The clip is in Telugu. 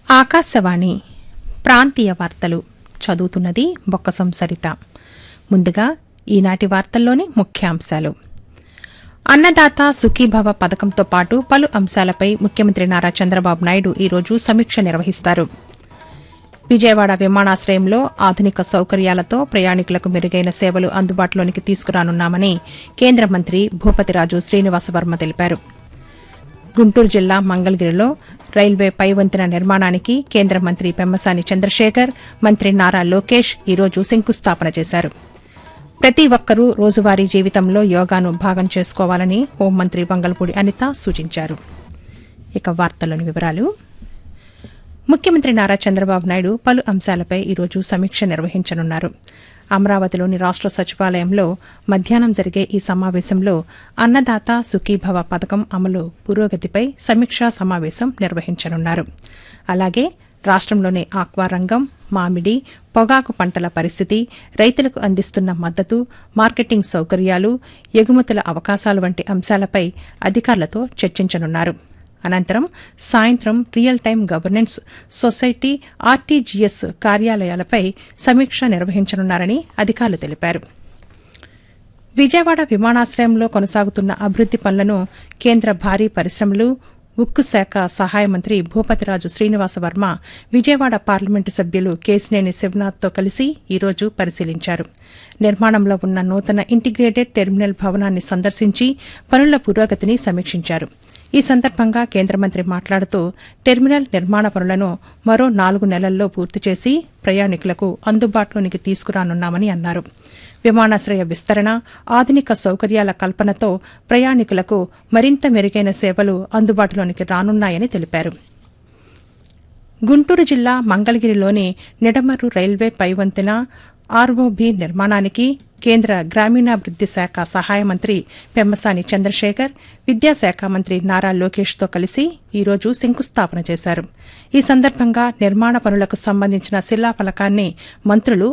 ఆకాశవాణి ప్రాంతీయ వార్తలు చదువుతున్నది బొక్కసం సరిత ముందుగా ఈనాటి వార్తల్లోని ముఖ్యాంశాలు అన్నదాత సుఖీభవ పథకంతో పాటు పలు అంశాలపై ముఖ్యమంత్రి నారా చంద్రబాబు నాయుడు ఈరోజు సమీక్ష నిర్వహిస్తారు విజయవాడ విమానాశ్రయంలో ఆధునిక సౌకర్యాలతో ప్రయాణికులకు మెరుగైన సేవలు అందుబాటులోనికి తీసుకురానున్నామని కేంద్ర మంత్రి భూపతిరాజు శ్రీనివాసవర్మ తెలిపారు గుంటూరు జిల్లా మంగళగిరిలో రైల్వే పై వంతెన నిర్మాణానికి కేంద్ర మంత్రి పెమ్మసాని చంద్రశేఖర్ మంత్రి నారా లోకేష్ ఈరోజు శంకుస్థాపన చేశారు ప్రతి ఒక్కరూ రోజువారీ జీవితంలో యోగాను భాగం చేసుకోవాలని హోంమంత్రి వంగల్పూడి అనిత సూచించారు ఇక వార్తలోని వివరాలు ముఖ్యమంత్రి నారా చంద్రబాబు నాయుడు పలు అంశాలపై ఈరోజు సమీక్ష నిర్వహించనున్నారు అమరావతిలోని రాష్ట సచివాలయంలో మధ్యాహ్నం జరిగే ఈ సమావేశంలో అన్నదాత సుఖీభవ పథకం అమలు పురోగతిపై సమీక్షా సమావేశం నిర్వహించనున్నారు అలాగే రాష్టంలోని ఆక్వా రంగం మామిడి పొగాకు పంటల పరిస్థితి రైతులకు అందిస్తున్న మద్దతు మార్కెటింగ్ సౌకర్యాలు ఎగుమతుల అవకాశాలు వంటి అంశాలపై అధికారులతో చర్చించనున్నారు అనంతరం సాయంత్రం real time governance society RTGS కార్యాలయాలపై సమీక్ష నిర్వహించనున్నారని అధికారులు తెలిపారు విజయవాడ విమానాశ్రయంలో కొనసాగుతున్న అభివృద్ది పనులను కేంద్ర భారీ పరిశ్రమలు ఉక్కు శాఖ సహాయ మంత్రి భూపతిరాజు శ్రీనివాసవర్మ విజయవాడ పార్లమెంటు సభ్యులు కేసినేని శివనాథ్తో కలిసి ఈరోజు పరిశీలించారు నిర్మాణంలో ఉన్న నూతన ఇంటిగ్రేటెడ్ టెర్మినల్ భవనాన్ని సందర్శించి పనుల పురోగతిని సమీక్షించారు ఈ సందర్భంగా కేంద్ర మంత్రి మాట్లాడుతూ టెర్మినల్ నిర్మాణ పనులను మరో నాలుగు నెలల్లో పూర్తి చేసి ప్రయాణికులకు అందుబాటులోనికి తీసుకురానున్నామని అన్నారు విమానాశ్రయ విస్తరణ ఆధునిక సౌకర్యాల కల్పనతో ప్రయాణికులకు మరింత మెరుగైన సేవలు అందుబాటులోనికి రానున్నాయని తెలిపారు గుంటూరు జిల్లా మంగళగిరిలోని నిడమర్రు రైల్వే పైవంతెన ఆర్ఓబి నిర్మాణానికి కేంద్ర గ్రామీణాభివృద్ది శాఖ సహాయ మంత్రి పెమ్మసాని చంద్రశేఖర్ విద్యాశాఖ మంత్రి నారా లోకేష్తో కలిసి ఈరోజు శంకుస్థాపన చేశారు ఈ సందర్భంగా నిర్మాణ పనులకు సంబంధించిన శిలాఫలకాన్ని మంత్రులు